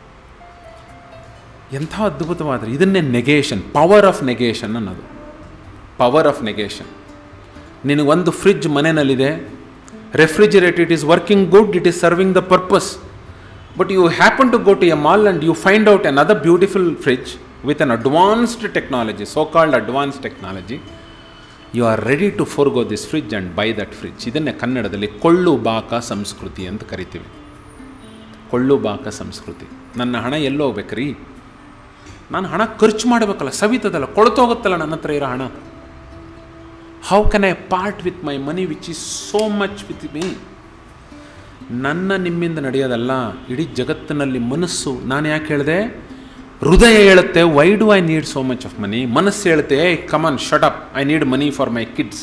ಎಂಥ ಅದ್ಭುತವಾದರೆ ಇದನ್ನೇ ನೆಗೇಷನ್ ಪವರ್ ಆಫ್ ನೆಗೇಷನ್ ಅನ್ನೋದು ಪವರ್ ಆಫ್ ನೆಗೇಷನ್ ನಿನಗೊಂದು ಫ್ರಿಡ್ಜ್ ಮನೆಯಲ್ಲಿದೆ refrigerate it is working good it is serving the purpose but you happen to go to a mall and you find out another beautiful fridge with an advanced technology so called advance technology you are ready to forgo this fridge and buy that fridge ಇದನ್ನೇ ಕನ್ನಡದಲ್ಲಿ ಕೊಳ್ಳು ಬಾಕ ಸಂಸ್ಕೃತಿ ಅಂತ ಕರಿತೀವಿ ಕೊಳ್ಳು ಬಾಕ ಸಂಸ್ಕೃತಿ ನನ್ನ ಹಣ ಎಲ್ಲೋಗ್ಬೇಕ್ರಿ ನಾನು ಹಣ ಖರ್ಚು ಮಾಡಬೇಕಲ್ಲ ಸವಿತದಲ್ಲ ಕೊಳ್ತೋಗುತ್ತಲ್ಲ ನನ್ನ ಹತ್ರ ಇರೋ ಹಣ how can I part with my money which is so much with me ನನ್ನ ನಿಮ್ಮಿಂದ ನಡೆಯೋದಲ್ಲ ಇಡೀ ಜಗತ್ತಿನಲ್ಲಿ ಮನಸ್ಸು ನಾನು ಯಾಕೆ ಹೇಳಿದೆ ಹೃದಯ ಹೇಳುತ್ತೆ why do I need so much of money ಮನಸ್ಸು ಹೇಳುತ್ತೆ hey come on shut up I need money for my kids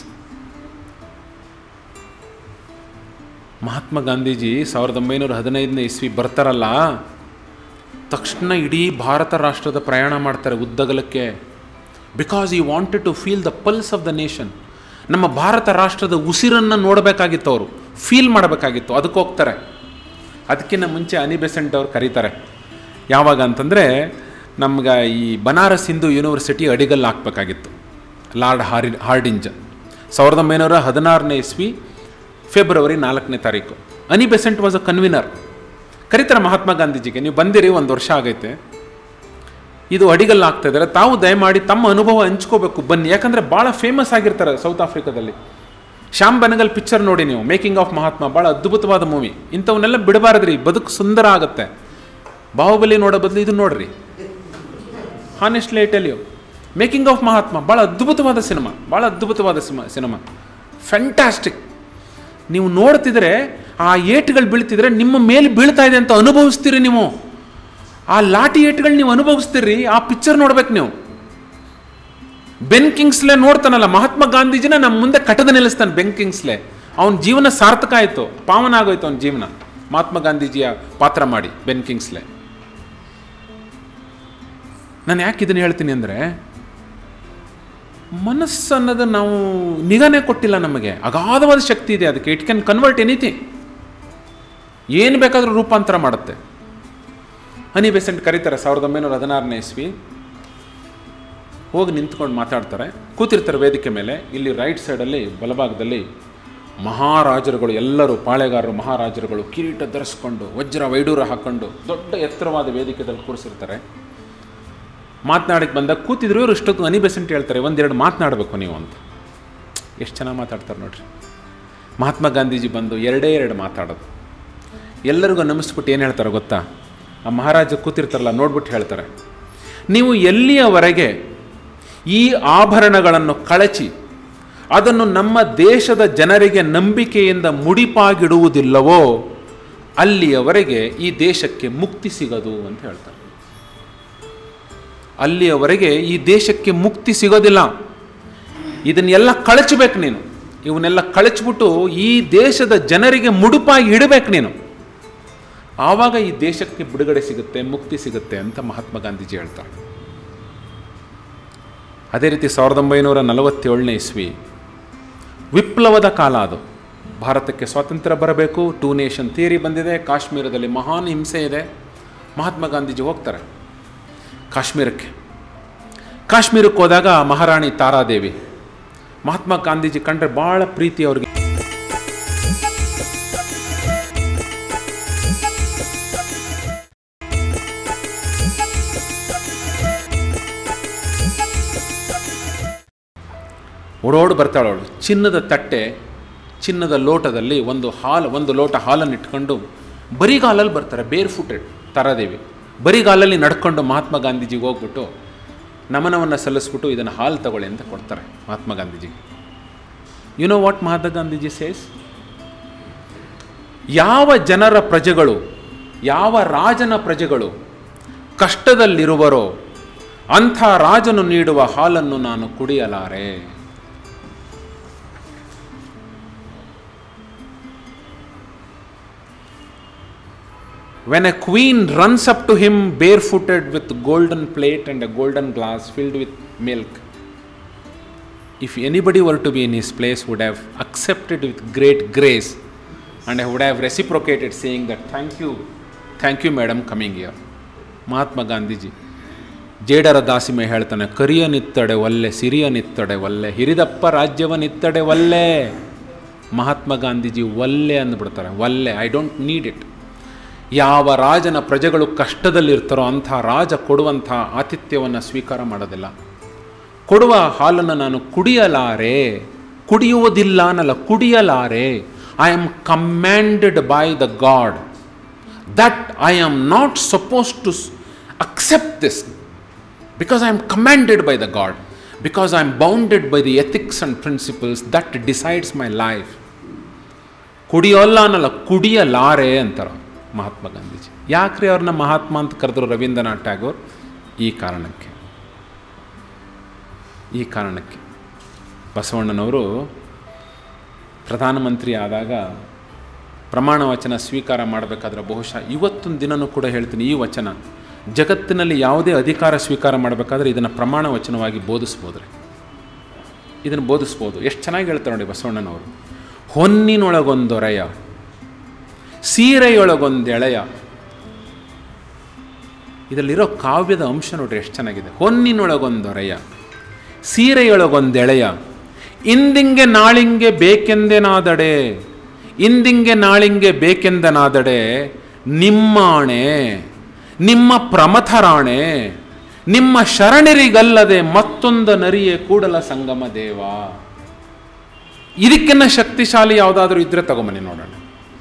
Mahatma Gandhiji ಸಾವಿರದ ಒಂಬೈನೂರ ಹದಿನೈದನೇ ಇಸ್ವಿ ಬರ್ತಾರಲ್ಲ ತಕ್ಷಣ ಇಡೀ ಭಾರತ ರಾಷ್ಟ್ರದ ಪ್ರಯಾಣ ಮಾಡ್ತಾರೆ ಉದ್ದಗಲಕ್ಕೆ because he wanted to feel the pulse of the nation ನಮ್ಮ ಭಾರತ ರಾಷ್ಟ್ರದ ಉಸಿರನ್ನು ನೋಡಬೇಕಾಗಿತ್ತು ಅವರು ಫೀಲ್ ಮಾಡಬೇಕಾಗಿತ್ತು ಅದಕ್ಕೆ ಹೋಗ್ತಾರೆ ಅದಕ್ಕಿಂತ ಮುಂಚೆ ಅನಿ ಬೆಸೆಂಟ್ ಅವ್ರು ಕರೀತಾರೆ ಯಾವಾಗ ಅಂತಂದರೆ ನಮ್ಗೆ ಈ ಬನಾರಸ್ ಹಿಂದೂ ಯೂನಿವರ್ಸಿಟಿ ಅಡಿಗಲ್ಲಿ ಹಾಕಬೇಕಾಗಿತ್ತು ಲಾರ್ಡ್ ಹಾರಿ ಹಾರ್ಡಿಂಜ್ ಸಾವಿರದ ಒಂಬೈನೂರ ಹದಿನಾರನೇ ಇಸ್ವಿ ಫೆಬ್ರವರಿ ನಾಲ್ಕನೇ ತಾರೀಕು Annie Besant was a convener ಕರೀತಾರೆ ಮಹಾತ್ಮ ಗಾಂಧೀಜಿಗೆ ನೀವು ಬಂದಿರಿ ಒಂದು ವರ್ಷ ಆಗೈತೆ ಇದು ಅಡಿಗಲ್ಲಿ ಆಗ್ತಾ ಇದ್ದಾರೆ ತಾವು ದಯಮಾಡಿ ತಮ್ಮ ಅನುಭವ ಹಂಚ್ಕೋಬೇಕು ಬನ್ನಿ ಯಾಕಂದರೆ ಭಾಳ ಫೇಮಸ್ ಆಗಿರ್ತಾರೆ ಸೌತ್ ಆಫ್ರಿಕಾದಲ್ಲಿ ಶ್ಯಾಮ್ ಬೆನಗಲ್ ಪಿಕ್ಚರ್ ನೋಡಿ ನೀವು ಮೇಕಿಂಗ್ ಆಫ್ ಮಹಾತ್ಮ ಭಾಳ ಅದ್ಭುತವಾದ ಮೂವಿ ಇಂಥವನ್ನೆಲ್ಲ ಬಿಡಬಾರ್ದ್ರಿ ಬದುಕು ಸುಂದರ ಆಗುತ್ತೆ ಬಾಹುಬಲಿ ನೋಡೋ ಬದಲು ಇದು ನೋಡ್ರಿ honestly tell you making of Mahatma ಭಾಳ ಅದ್ಭುತವಾದ ಸಿನಿಮಾ ಭಾಳ ಅದ್ಭುತವಾದ ಸಿನಿಮಾ ಸಿನಿಮಾ ಫ್ಯಾಂಟಾಸ್ಟಿಕ್ ನೀವು ನೋಡ್ತಿದ್ರೆ ಆ ಏಟುಗಳು ಬೀಳ್ತಿದ್ರೆ ನಿಮ್ಮ ಮೇಲೆ ಬೀಳ್ತಾ ಇದೆ ಅಂತ ಅನುಭವಿಸ್ತೀರಿ ನೀವು ಆ ಲಾಠಿ ಏಟುಗಳು ನೀವು ಅನುಭವಿಸ್ತೀರಿ ಆ ಪಿಕ್ಚರ್ ನೋಡ್ಬೇಕು ನೀವು ಬೆನ್ ಕಿಂಗ್ಸ್ಲೆ ನೋಡ್ತಾನಲ್ಲ ಮಹಾತ್ಮ ಗಾಂಧೀಜಿನ ನಮ್ಮ ಮುಂದೆ ಕಟದ ನಿಲ್ಲಿಸ್ತಾನೆ ಬೆನ್ ಕಿಂಗ್ಸ್ಲೆ ಅವನ ಜೀವನ ಸಾರ್ಥಕ ಆಯಿತು ಪಾವನ ಆಗೋಯ್ತು ಅವನ ಜೀವನ ಮಹಾತ್ಮ ಗಾಂಧೀಜಿಯ ಪಾತ್ರ ಮಾಡಿ ಬೆನ್ ಕಿಂಗ್ಸ್ಲೆ ನಾನು ಯಾಕೆ ಇದನ್ನು ಹೇಳ್ತೀನಿ ಅಂದರೆ ಮನಸ್ಸು ಅನ್ನೋದು ನಾವು ನಿಗಾನೇ ಕೊಟ್ಟಿಲ್ಲ ನಮಗೆ ಅಗಾಧವಾದ ಶಕ್ತಿ ಇದೆ ಅದಕ್ಕೆ ಇಟ್ ಕ್ಯಾನ್ ಕನ್ವರ್ಟ್ ಎನಿಥಿಂಗ್ ಏನು ಬೇಕಾದರೂ ರೂಪಾಂತರ ಮಾಡುತ್ತೆ ಹನಿ ಬೆಸೆಂಟ್ ಕರೀತಾರೆ ಸಾವಿರದ ಒಂಬೈನೂರ ಹದಿನಾರನೇ ಇಸ್ವಿ ಹೋಗಿ ನಿಂತ್ಕೊಂಡು ಮಾತಾಡ್ತಾರೆ ಕೂತಿರ್ತಾರೆ ವೇದಿಕೆ ಮೇಲೆ ಇಲ್ಲಿ ರೈಟ್ ಸೈಡಲ್ಲಿ ಬಲಭಾಗದಲ್ಲಿ ಮಹಾರಾಜರುಗಳು ಎಲ್ಲರೂ ಪಾಳೆಗಾರರು ಮಹಾರಾಜರುಗಳು ಕಿರೀಟ ಧರಿಸ್ಕೊಂಡು ವಜ್ರ ವೈಡೂರ ಹಾಕ್ಕೊಂಡು ದೊಡ್ಡ ಎತ್ತರವಾದ ವೇದಿಕೆದಲ್ಲಿ ಕೂರಿಸಿರ್ತಾರೆ ಮಾತನಾಡಕ್ಕೆ ಬಂದಾಗ ಕೂತಿದ್ರು ಇವರು ಇಷ್ಟೊತ್ತು ಅನಿ ಬೆಸೆಂಟ್ ಹೇಳ್ತಾರೆ ಒಂದೆರಡು ಮಾತನಾಡಬೇಕು ನೀವು ಅಂತ ಎಷ್ಟು ಚೆನ್ನಾಗಿ ಮಾತಾಡ್ತಾರೆ ನೋಡ್ರಿ ಮಹಾತ್ಮ ಗಾಂಧೀಜಿ ಬಂದು ಎರಡೇ ಎರಡು ಮಾತಾಡೋದು ಎಲ್ಲರಿಗೂ ನಮಿಸ್ಬಿಟ್ಟು ಏನು ಹೇಳ್ತಾರೆ ಗೊತ್ತಾ ಆ ಮಹಾರಾಜ ಕೂತಿರ್ತಾರಲ್ಲ ನೋಡ್ಬಿಟ್ಟು ಹೇಳ್ತಾರೆ ನೀವು ಎಲ್ಲಿಯವರೆಗೆ ಈ ಆಭರಣಗಳನ್ನು ಕಳಚಿ ಅದನ್ನು ನಮ್ಮ ದೇಶದ ಜನರಿಗೆ ನಂಬಿಕೆಯಿಂದ ಮುಡಿಪಾಗಿಡುವುದಿಲ್ಲವೋ ಅಲ್ಲಿಯವರೆಗೆ ಈ ದೇಶಕ್ಕೆ ಮುಕ್ತಿ ಸಿಗದು ಅಂತ ಹೇಳ್ತಾರೆ ಅಲ್ಲಿಯವರೆಗೆ ಈ ದೇಶಕ್ಕೆ ಮುಕ್ತಿ ಸಿಗೋದಿಲ್ಲ ಇದನ್ನೆಲ್ಲ ಕಳಚಬೇಕು ನೀನು ಇವನ್ನೆಲ್ಲ ಕಳಚ್ಬಿಟ್ಟು ಈ ದೇಶದ ಜನರಿಗೆ ಮುಡುಪಾಗಿ ಇಡಬೇಕು ನೀನು ಆವಾಗ ಈ ದೇಶಕ್ಕೆ ಬಿಡುಗಡೆ ಸಿಗುತ್ತೆ ಮುಕ್ತಿ ಸಿಗುತ್ತೆ ಅಂತ ಮಹಾತ್ಮ ಗಾಂಧೀಜಿ ಹೇಳ್ತಾರೆ ಅದೇ ರೀತಿ ಸಾವಿರದ ಒಂಬೈನೂರ ನಲವತ್ತೇಳನೇ ಇಸ್ವಿ ವಿಪ್ಲವದ ಕಾಲ ಅದು ಭಾರತಕ್ಕೆ ಸ್ವಾತಂತ್ರ್ಯ ಬರಬೇಕು ಟೂ ನೇಷನ್ ಥಿಯರಿ ಬಂದಿದೆ ಕಾಶ್ಮೀರದಲ್ಲಿ ಮಹಾನ್ ಹಿಂಸೆ ಇದೆ ಮಹಾತ್ಮ ಗಾಂಧೀಜಿ ಹೋಗ್ತಾರೆ ಕಾಶ್ಮೀರಕ್ಕೆ ಕಾಶ್ಮೀರಕ್ಕೆ ಹೋದಾಗ ಮಹಾರಾಣಿ ತಾರಾದೇವಿ ಮಹಾತ್ಮ ಗಾಂಧೀಜಿ ಕಂಡ್ರೆ ಭಾಳ ಪ್ರೀತಿ ಅವ್ರಿಗೆ ಓಡೋಡು ಬರ್ತಾಳವಳು ಚಿನ್ನದ ತಟ್ಟೆ ಚಿನ್ನದ ಲೋಟದಲ್ಲಿ ಒಂದು ಹಾಲು ಒಂದು ಲೋಟ ಹಾಲನ್ನು ಇಟ್ಕೊಂಡು ಬರಿಗಾಲಲ್ಲಿ ಬರ್ತಾರೆ ಬೇರ್ ಫುಟೆಡ್ ತಾರಾದೇವಿ ಬರಿಗಾಲಲ್ಲಿ ನಡ್ಕೊಂಡು ಮಹಾತ್ಮ ಗಾಂಧೀಜಿಗೆ ಹೋಗ್ಬಿಟ್ಟು ನಮನವನ್ನು ಸಲ್ಲಿಸ್ಬಿಟ್ಟು ಇದನ್ನು ಹಾಲು ತಗೊಳ್ಳಿ ಅಂತ ಕೊಡ್ತಾರೆ ಮಹಾತ್ಮ ಗಾಂಧೀಜಿಗೆ you know what Mahatma Gandhiji says ಯಾವ ಜನರ ಪ್ರಜೆಗಳು ಯಾವ ರಾಜನ ಪ್ರಜೆಗಳು ಕಷ್ಟದಲ್ಲಿರುವರೋ ಅಂಥ ರಾಜನು ನೀಡುವ ಹಾಲನ್ನು ನಾನು ಕುಡಿಯಲಾರೆ When a queen runs up to him barefooted with golden plate and a golden glass filled with milk, if anybody were to be in his place, would have accepted with great grace and would have reciprocated, saying that, Thank you, thank you, madam, coming here. Mahatma Gandhiji ಜೇಡರ ದಾಸಿಮೆ ಹೇಳ್ತಾನೆ ಕರಿಯ ನಿತ್ತಡೆ ಒಲ್ಲೆ ಸಿರಿಯ ನಿತ್ತಡೆ ಒಲ್ಲೆ ಹಿರಿದಪ್ಪ ರಾಜ್ಯವ ನಿತ್ತಡೆ ಒಲ್ಲೆ ಮಹಾತ್ಮ ಗಾಂಧೀಜಿ ಒಲ್ಲೆ ಅಂದ್ಬಿಡ್ತಾರೆ ಒಲ್ಲೆ I don't need it ಯಾವ ರಾಜನ ಪ್ರಜೆಗಳು ಕಷ್ಟದಲ್ಲಿರ್ತಾರೋ ಅಂಥ ರಾಜ ಕೊಡುವಂಥ ಆತಿಥ್ಯವನ್ನು ಸ್ವೀಕಾರ ಮಾಡೋದಿಲ್ಲ ಕೊಡುವ ಹಾಲನ್ನು ನಾನು ಕುಡಿಯಲಾರೆ ಕುಡಿಯುವುದಿಲ್ಲ ಅನ್ನಲ್ಲ ಕುಡಿಯಲಾರೆ I am commanded by the god that I am not suppose to accept this because I am commanded by the god because I am bounded by the ethics and principles that decides my life ಕುಡಿಯೋಲ್ಲ ಅನ್ನಲ್ಲ ಕುಡಿಯಲಾರೆ ಅಂತಾರೆ ಮಹಾತ್ಮ ಗಾಂಧೀಜಿ ಯಾಕ್ರಿ ಅವ್ರನ್ನ ಮಹಾತ್ಮ ಅಂತ ಕರೆದ್ರು ರವೀಂದ್ರನಾಥ್ ಟ್ಯಾಗೋರ್ ಈ ಕಾರಣಕ್ಕೆ ಈ ಕಾರಣಕ್ಕೆ ಬಸವಣ್ಣನವರು ಪ್ರಧಾನಮಂತ್ರಿ ಆದಾಗ ಪ್ರಮಾಣ ವಚನ ಸ್ವೀಕಾರ ಮಾಡಬೇಕಾದ್ರೆ ಬಹುಶಃ ಇವತ್ತೊಂದು ದಿನನೂ ಕೂಡ ಹೇಳ್ತೀನಿ ಈ ವಚನ ಜಗತ್ತಿನಲ್ಲಿ ಯಾವುದೇ ಅಧಿಕಾರ ಸ್ವೀಕಾರ ಮಾಡಬೇಕಾದ್ರೆ ಇದನ್ನು ಪ್ರಮಾಣ ವಚನವಾಗಿ ಬೋಧಿಸ್ಬೋದ್ರಿ ಇದನ್ನು ಬೋಧಿಸ್ಬೋದು ಎಷ್ಟು ಚೆನ್ನಾಗಿ ಹೇಳ್ತಾರೆ ನೋಡಿ ಬಸವಣ್ಣನವರು ಹೊನ್ನಿನೊಳಗೊಂದೊರೆಯ ಸೀರೆಯೊಳಗೊಂದೆಳೆಯ ಇದರಲ್ಲಿರೋ ಕಾವ್ಯದ ಅಂಶ ನೋಡ್ರಿ ಎಷ್ಟು ಚೆನ್ನಾಗಿದೆ ಹೊನ್ನಿನೊಳಗೊಂದೊರೆಯ ಸೀರೆಯೊಳಗೊಂದೆಳೆಯ ಇಂದಿಂಗೆ ನಾಳಿಂಗೆ ಬೇಕೆಂದೆನಾದಡೆ ಇಂದಿಂಗೆ ನಾಳಿಂಗೆ ಬೇಕೆಂದನಾದಡೆ ನಿಮ್ಮಾಣೆ ನಿಮ್ಮ ಪ್ರಮಥರಾಣೆ ನಿಮ್ಮ ಶರಣರಿಗಲ್ಲದೆ ಮತ್ತೊಂದ ನರಿಯೇ ಕೂಡಲ ಸಂಗಮ ದೇವ ಇದಕ್ಕಿನ್ನ ಶಕ್ತಿಶಾಲಿ ಯಾವುದಾದ್ರೂ ಇದ್ರೆ ತಗೊಂಬನ್ನಿ ನೋಡೋಣ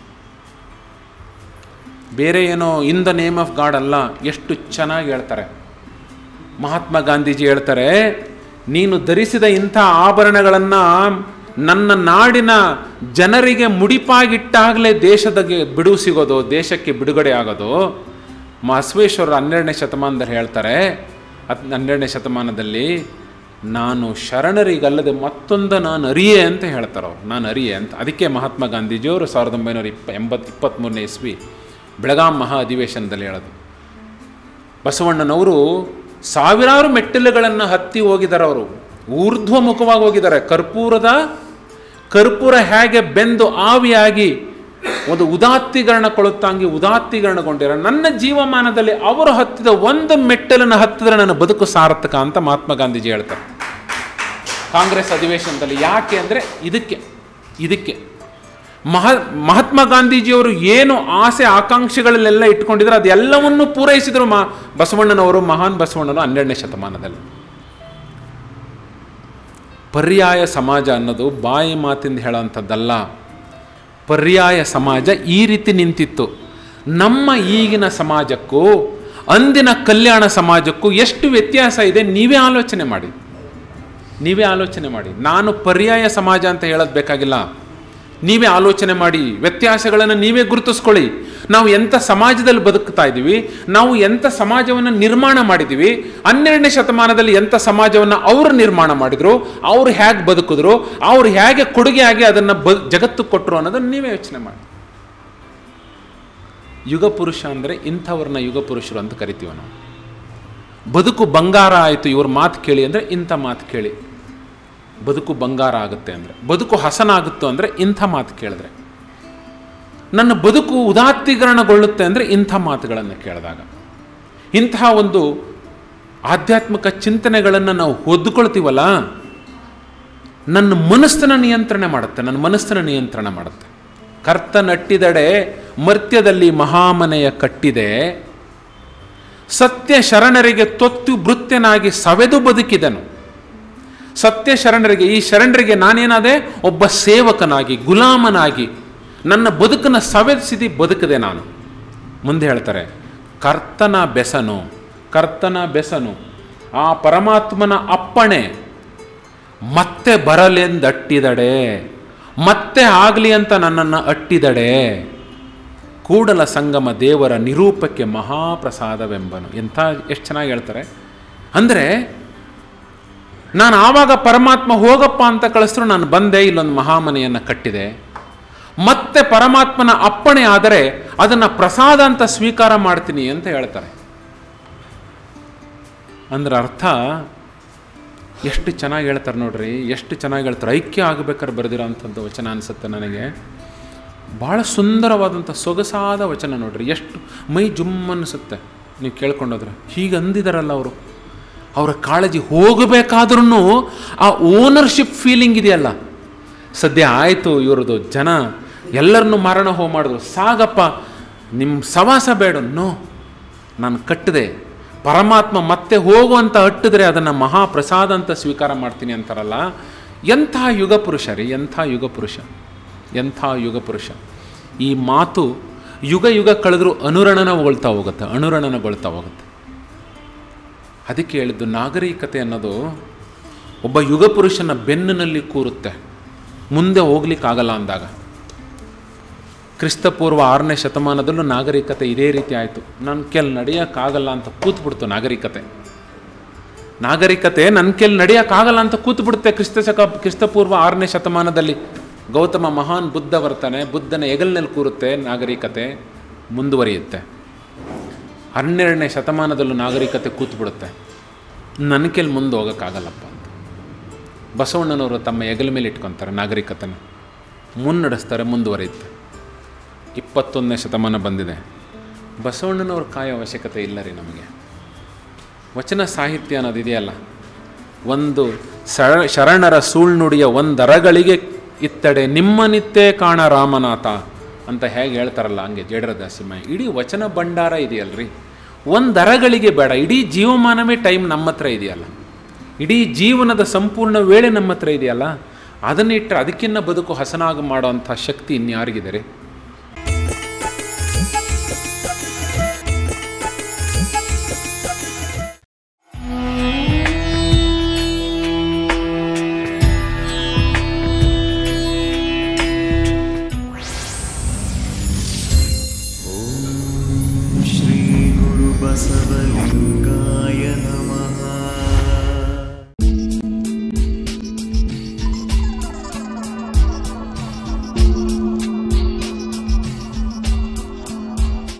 ಬೇರೆ ಏನೋ in the name of god ಅಲ್ಲ ಎಷ್ಟು ಚೆನ್ನಾಗಿ ಹೇಳ್ತಾರೆ ಮಹಾತ್ಮ ಗಾಂಧೀಜಿ ಹೇಳ್ತಾರೆ ನೀನು ಧರಿಸಿದ ಇಂಥ ಆಭರಣಗಳನ್ನು ನನ್ನ ನಾಡಿನ ಜನರಿಗೆ ಮುಡಿಪಾಗಿಟ್ಟಾಗಲೇ ದೇಶದಾಗೆ ಬಿಡುವು ಸಿಗೋದು ದೇಶಕ್ಕೆ ಬಿಡುಗಡೆ ಆಗೋದು ಬಸವೇಶ್ವರರು ಹನ್ನೆರಡನೇ ಶತಮಾನದಲ್ಲಿ ಹೇಳ್ತಾರೆ ಹತ್ ಹನ್ನೆರಡನೇ ಶತಮಾನದಲ್ಲಿ ನಾನು ಶರಣರಿಗಲ್ಲದೆ ಮತ್ತೊಂದು ನಾನು ಅರಿಯೆ ಅಂತ ಹೇಳ್ತಾರೆ ಅವ್ರು ನಾನು ಅರಿಯೆ ಅಂತ ಅದಕ್ಕೆ ಮಹಾತ್ಮ ಗಾಂಧೀಜಿಯವರು ಸಾವಿರದ ಒಂಬೈನೂರ ಇಪ್ಪ ಎಂಬತ್ತು ಇಪ್ಪತ್ತ್ಮೂರನೇ ಇಸ್ವಿ ಬೆಳಗಾಂ ಮಹಾ ಅಧಿವೇಶನದಲ್ಲಿ ಹೇಳೋದು ಬಸವಣ್ಣನವರು ಸಾವಿರಾರು ಮೆಟ್ಟಿಲುಗಳನ್ನು ಹತ್ತಿ ಹೋಗಿದ್ದಾರೆ ಅವರು ಊರ್ಧ್ವಮುಖವಾಗಿ ಹೋಗಿದ್ದಾರೆ ಕರ್ಪೂರದ ಕರ್ಪೂರ ಹೇಗೆ ಬೆಂದು ಆವಿಯಾಗಿ ಒಂದು ಉದಾತ್ತೀಕರಣ ಕೊಳುತ್ತಂಗೆ ಉದಾತ್ತೀಕರಣಗೊಂಡಿರ ನನ್ನ ಜೀವಮಾನದಲ್ಲಿ ಅವರು ಹತ್ತಿದ ಒಂದು ಮೆಟ್ಟಲನ್ನು ಹತ್ತಿದ್ರೆ ನನ್ನ ಬದುಕು ಸಾರ್ಥಕ ಅಂತ ಮಹಾತ್ಮ ಗಾಂಧೀಜಿ ಹೇಳ್ತಾರೆ ಕಾಂಗ್ರೆಸ್ ಅಧಿವೇಶನದಲ್ಲಿ ಯಾಕೆ ಅಂದರೆ ಇದಕ್ಕೆ ಇದಕ್ಕೆ ಮಹ ಮಹಾತ್ಮ ಗಾಂಧೀಜಿಯವರು ಏನು ಆಸೆ ಆಕಾಂಕ್ಷೆಗಳಲ್ಲೆಲ್ಲ ಇಟ್ಕೊಂಡಿದ್ರು ಅದೆಲ್ಲವನ್ನೂ ಪೂರೈಸಿದರು ಮಾ ಬಸವಣ್ಣನವರು ಮಹಾನ್ ಬಸವಣ್ಣನು ಹನ್ನೆರಡನೇ ಶತಮಾನದಲ್ಲಿ ಪರ್ಯಾಯ ಸಮಾಜ ಅನ್ನೋದು ಬಾಯಿ ಮಾತಿಂದ ಹೇಳೋಂಥದ್ದಲ್ಲ ಪರ್ಯಾಯ ಸಮಾಜ ಈ ರೀತಿ ನಿಂತಿತ್ತು ನಮ್ಮ ಈಗಿನ ಸಮಾಜಕ್ಕೂ ಅಂದಿನ ಕಲ್ಯಾಣ ಸಮಾಜಕ್ಕೂ ಎಷ್ಟು ವ್ಯತ್ಯಾಸ ಇದೆ ನೀವೇ ಆಲೋಚನೆ ಮಾಡಿ ನೀವೇ ಆಲೋಚನೆ ಮಾಡಿ ನಾನು ಪರ್ಯಾಯ ಸಮಾಜ ಅಂತ ಹೇಳೋದು ಬೇಕಾಗಿಲ್ಲ ನೀವೇ ಆಲೋಚನೆ ಮಾಡಿ ವ್ಯತ್ಯಾಸಗಳನ್ನು ನೀವೇ ಗುರುತಿಸ್ಕೊಳ್ಳಿ ನಾವು ಎಂಥ ಸಮಾಜದಲ್ಲಿ ಬದುಕ್ತಾ ಇದ್ದೀವಿ ನಾವು ಎಂಥ ಸಮಾಜವನ್ನು ನಿರ್ಮಾಣ ಮಾಡಿದ್ದೀವಿ ಹನ್ನೆರಡನೇ ಶತಮಾನದಲ್ಲಿ ಎಂಥ ಸಮಾಜವನ್ನು ಅವರು ನಿರ್ಮಾಣ ಮಾಡಿದ್ರು ಅವ್ರು ಹೇಗೆ ಬದುಕಿದ್ರು ಅವ್ರು ಹೇಗೆ ಕೊಡುಗೆ ಆಗಿ ಅದನ್ನು ಬ ಜಗತ್ತು ಕೊಟ್ಟರು ಅನ್ನೋದನ್ನು ನೀವೇ ಯೋಚನೆ ಮಾಡಿ ಯುಗ ಪುರುಷ ಅಂದರೆ ಇಂಥವ್ರನ್ನ ಯುಗ ಪುರುಷರು ಅಂತ ಕರಿತೀವಿ ನಾವು ಬದುಕು ಬಂಗಾರ ಆಯಿತು ಇವ್ರ ಮಾತು ಕೇಳಿ ಅಂದರೆ ಇಂಥ ಮಾತು ಕೇಳಿ ಬದುಕು ಬಂಗಾರ ಆಗುತ್ತೆ ಅಂದರೆ ಬದುಕು ಹಸನಾಗುತ್ತೋ ಅಂದರೆ ಇಂಥ ಮಾತು ಕೇಳಿದ್ರೆ ನನ್ನ ಬದುಕು ಉದಾತ್ತೀಕರಣಗೊಳ್ಳುತ್ತೆ ಅಂದರೆ ಇಂಥ ಮಾತುಗಳನ್ನು ಕೇಳಿದಾಗ ಇಂತಹ ಒಂದು ಆಧ್ಯಾತ್ಮಿಕ ಚಿಂತನೆಗಳನ್ನು ನಾವು ಹೊದ್ದುಕೊಳ್ತೀವಲ್ಲ ನನ್ನ ಮನಸ್ಸನ್ನ ನಿಯಂತ್ರಣ ಮಾಡುತ್ತೆ ನನ್ನ ಮನಸ್ಸನ್ನ ನಿಯಂತ್ರಣ ಮಾಡುತ್ತೆ ಕರ್ತ ನಟ್ಟಿದಡೆ ಮರ್ತ್ಯದಲ್ಲಿ ಮಹಾಮನೆಯ ಕಟ್ಟಿದೆ ಸತ್ಯ ಶರಣರಿಗೆ ತೊತ್ತು ಭೃತ್ಯನಾಗಿ ಸವೆದು ಬದುಕಿದನು ಸತ್ಯ ಶರಣರಿಗೆ ಈ ಶರಣರಿಗೆ ನಾನೇನಾದೆ ಒಬ್ಬ ಸೇವಕನಾಗಿ ಗುಲಾಮನಾಗಿ ನನ್ನ ಬದುಕನ್ನು ಸವೆದಿಸಿದಿ ಬದುಕದೆ ನಾನು ಮುಂದೆ ಹೇಳ್ತಾರೆ ಕರ್ತನ ಬೆಸನು ಕರ್ತನ ಬೆಸನು ಆ ಪರಮಾತ್ಮನ ಅಪ್ಪಣೆ ಮತ್ತೆ ಬರಲೆಂದಟ್ಟಿದಡೆ ಮತ್ತೆ ಆಗಲಿ ಅಂತ ನನ್ನನ್ನು ಅಟ್ಟಿದಡೆ ಕೂಡಲ ಸಂಗಮ ದೇವರ ನಿರೂಪಕ್ಕೆ ಮಹಾಪ್ರಸಾದವೆಂಬನು ಎಂಥ ಎಷ್ಟು ಚೆನ್ನಾಗಿ ಹೇಳ್ತಾರೆ ಅಂದರೆ ನಾನು ಆವಾಗ ಪರಮಾತ್ಮ ಹೋಗಪ್ಪ ಅಂತ ಕಳಿಸಿದ್ರು ನಾನು ಬಂದೆ ಇಲ್ಲೊಂದು ಮಹಾಮನೆಯನ್ನು ಕಟ್ಟಿದೆ ಮತ್ತೆ ಪರಮಾತ್ಮನ ಅಪ್ಪಣೆ ಆದರೆ ಅದನ್ನು ಪ್ರಸಾದ ಅಂತ ಸ್ವೀಕಾರ ಮಾಡ್ತೀನಿ ಅಂತ ಹೇಳ್ತಾರೆ ಅಂದ್ರೆ ಅರ್ಥ ಎಷ್ಟು ಚೆನ್ನಾಗಿ ಹೇಳ್ತಾರೆ ನೋಡ್ರಿ ಎಷ್ಟು ಚೆನ್ನಾಗಿ ಹೇಳ್ತಾರೆ ಐಕ್ಯ ಆಗಬೇಕಾದ್ರೆ ಬರೆದಿರೋ ಅಂಥದ್ದು ವಚನ ಅನಿಸುತ್ತೆ ನನಗೆ ಭಾಳ ಸುಂದರವಾದಂಥ ಸೊಗಸಾದ ವಚನ ನೋಡ್ರಿ ಎಷ್ಟು ಮೈ ಜುಮ್ ಅನಿಸುತ್ತೆ ನೀವು ಕೇಳ್ಕೊಂಡೋದ್ರೆ ಹೀಗೆ ಅಂದಿದಾರಲ್ಲ ಅವರು ಅವರ ಕಾಳಜಿ ಹೋಗಬೇಕಾದ್ರೂ ಆ ಓನರ್ಶಿಪ್ ಫೀಲಿಂಗ್ ಇದೆಯಲ್ಲ ಸದ್ಯ ಆಯಿತು ಇವ್ರದ್ದು ಜನ ಎಲ್ಲರನ್ನೂ ಮಾರಣ ಹೋಮ ಮಾಡಿದ್ರು ಸಾಗಪ್ಪ ನಿಮ್ಮ ಸವಾಸ ಬೇಡ ನೋ ನಾನು ಕಟ್ಟಿದೆ ಪರಮಾತ್ಮ ಮತ್ತೆ ಹೋಗುವಂತ ಅಟ್ಟಿದ್ರೆ ಅದನ್ನು ಮಹಾಪ್ರಸಾದ ಅಂತ ಸ್ವೀಕಾರ ಮಾಡ್ತೀನಿ ಅಂತಾರಲ್ಲ ಎಂಥ ಯುಗ ಪುರುಷ ರೀ ಎಂಥ ಯುಗ ಪುರುಷ ಎಂಥ ಯುಗ ಪುರುಷ ಈ ಮಾತು ಯುಗ ಯುಗ ಕಳೆದರೂ ಅನುರಣನಗೊಳ್ತಾ ಹೋಗುತ್ತೆ ಅನುರಣನಗೊಳ್ತಾ ಹೋಗುತ್ತೆ ಅದಕ್ಕೆ ಹೇಳಿದ್ದು ನಾಗರಿಕತೆ ಅನ್ನೋದು ಒಬ್ಬ ಯುಗ ಪುರುಷನ ಬೆನ್ನಿನಲ್ಲಿ ಕೂರುತ್ತೆ ಮುಂದೆ ಹೋಗ್ಲಿಕ್ಕಾಗಲ್ಲ ಅಂದಾಗ ಕ್ರಿಸ್ತಪೂರ್ವ ಆರನೇ ಶತಮಾನದಲ್ಲೂ ನಾಗರಿಕತೆ ಇದೇ ರೀತಿ ಆಯಿತು ನನ್ನ ಕೆಲ್ ನಡೆಯೋಕ್ಕಾಗಲ್ಲ ಅಂತ ಕೂತ್ಬಿಡ್ತು ನಾಗರಿಕತೆ ನಾಗರಿಕತೆ ನನ್ನ ಕೆಲ್ ನಡೆಯೋಕ್ಕಾಗಲ್ಲ ಅಂತ ಕೂತ್ಬಿಡುತ್ತೆ ಕ್ರಿಸ್ತ ಶಕ ಕ್ರಿಸ್ತಪೂರ್ವ ಆರನೇ ಶತಮಾನದಲ್ಲಿ ಗೌತಮ ಮಹಾನ್ ಬುದ್ಧ ಬರ್ತಾನೆ ಬುದ್ಧನ ಹೆಗಲಿನಲ್ಲಿ ಕೂರುತ್ತೆ ನಾಗರಿಕತೆ ಮುಂದುವರಿಯುತ್ತೆ ಹನ್ನೆರಡನೇ ಶತಮಾನದಲ್ಲೂ ನಾಗರಿಕತೆ ಕೂತ್ಬಿಡುತ್ತೆ ನನ್ನ ಕೆಲ್ ಮುಂದೆ ಹೋಗೋಕ್ಕಾಗಲ್ಲಪ್ಪ ಅಂತ ಬಸವಣ್ಣನವರು ತಮ್ಮ ಹೆಗಲ ಮೇಲೆ ಇಟ್ಕೊತಾರೆ ನಾಗರಿಕತೆನ ಮುನ್ನಡೆಸ್ತಾರೆ ಮುಂದುವರಿಯುತ್ತೆ ಇಪ್ಪತ್ತೊಂದನೇ ಶತಮಾನ ಬಂದಿದೆ ಬಸವಣ್ಣನವ್ರ ಕಾಯೋ ಅವಶ್ಯಕತೆ ಇಲ್ಲ ರೀ ನಮಗೆ ವಚನ ಸಾಹಿತ್ಯ ಅನ್ನೋದು ಇದೆಯಲ್ಲ ಒಂದು ಸರ ಶರಣರ ಸುಳ್ನುಡಿಯ ಒಂದರಗಳಿಗೆ ಇತ್ತಡೆ ನಿಮ್ಮನಿತ್ತೇ ಕಾಣ ರಾಮನಾಥ ಅಂತ ಹೇಗೆ ಹೇಳ್ತಾರಲ್ಲ ಹಂಗೆ ಜೇಡರ ದಾಸಿಮಯ್ಯ ಇಡೀ ವಚನ ಭಂಡಾರ ಇದೆಯಲ್ರಿ ಒಂದರಗಳಿಗೆ ಬೇಡ ಇಡೀ ಜೀವಮಾನವೇ ಟೈಮ್ ನಮ್ಮ ಹತ್ರ ಇದೆಯಲ್ಲ ಇಡೀ ಜೀವನದ ಸಂಪೂರ್ಣ ವೇಳೆ ನಮ್ಮ ಹತ್ರ ಇದೆಯಲ್ಲ ಅದನ್ನಿಟ್ಟರೆ ಅದಕ್ಕಿನ್ನ ಬದುಕು ಹಸನಾಗಿ ಮಾಡೋವಂಥ ಶಕ್ತಿ ಇನ್ಯಾರಿಗಿದೆ ರೀ श्रीगुरुबसवलिङ्गाय नमः